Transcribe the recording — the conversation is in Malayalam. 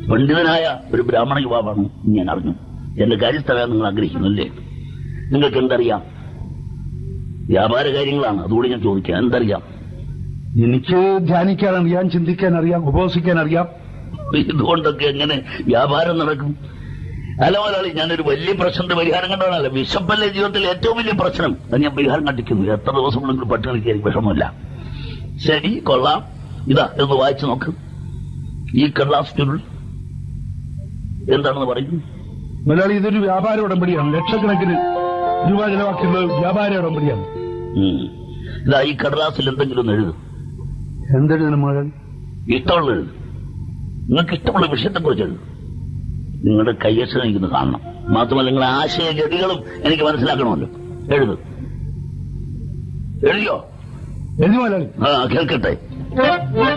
പണ്ഡിതനായ ഒരു ബ്രാഹ്മണ യുവാവാണ് ഞാൻ അറിഞ്ഞു എന്റെ കാര്യസ്ഥലം നിങ്ങൾ ആഗ്രഹിക്കുന്നില്ലേ നിങ്ങൾക്ക് എന്തറിയാം വ്യാപാര കാര്യങ്ങളാണ് അതുകൂടി ഞാൻ ചോദിക്കാം എന്തറിയാം എനിക്ക് ധ്യാനിക്കാൻ അറിയാം ചിന്തിക്കാൻ അറിയാം ഉപവസിക്കാൻ അറിയാം ഇതുകൊണ്ടൊക്കെ എങ്ങനെ വ്യാപാരം നടക്കും അല്ല മുതലാളി ഞാനൊരു വലിയ പ്രശ്നത്തിന്റെ പരിഹാരം കണ്ടവനല്ല വിശപ്പല്ലേ ജീവിതത്തിൽ ഏറ്റവും വലിയ പ്രശ്നം അത് ഞാൻ പരിഹാരം കണ്ടിരിക്കുന്നു എത്ര ദിവസം കൊണ്ടെങ്കിലും പട്ടിണിക്ക് എനിക്ക് വിഷമമില്ല ശരി കൊള്ളാം ഇതാ എന്ന് വായിച്ചു നോക്ക് ഈ കടലാസ് ചുരുൾ എന്താണെന്ന് പറയും മലയാളി ഇതൊരു വ്യാപാര ഉടമ്പടിയാണ് ലക്ഷക്കണക്കിന് രൂപ ചെലവാക്കിയുള്ള വ്യാപാര ഉടമ്പടിയാണ് ഉം. ഇതാ ഈ കടലാസിൽ എന്തെങ്കിലും ഒന്ന് എഴുതും എന്തെഴുതണം മലയാളി ഇഷ്ടമുള്ള എഴുതും നിങ്ങൾക്ക് ഇഷ്ടമുള്ള വിഷയത്തെക്കുറിച്ച് എഴുതും നിങ്ങളുടെ കയ്യക്ഷരം എനിക്കൊന്ന് കാണണം മാത്രമല്ല നിങ്ങളുടെ ആശയഗതികളും എനിക്ക് മനസ്സിലാക്കണമല്ലോ എഴുതും എഴുതിയോ എഴുതി മലയാളി ആ കേൾക്കട്ടെ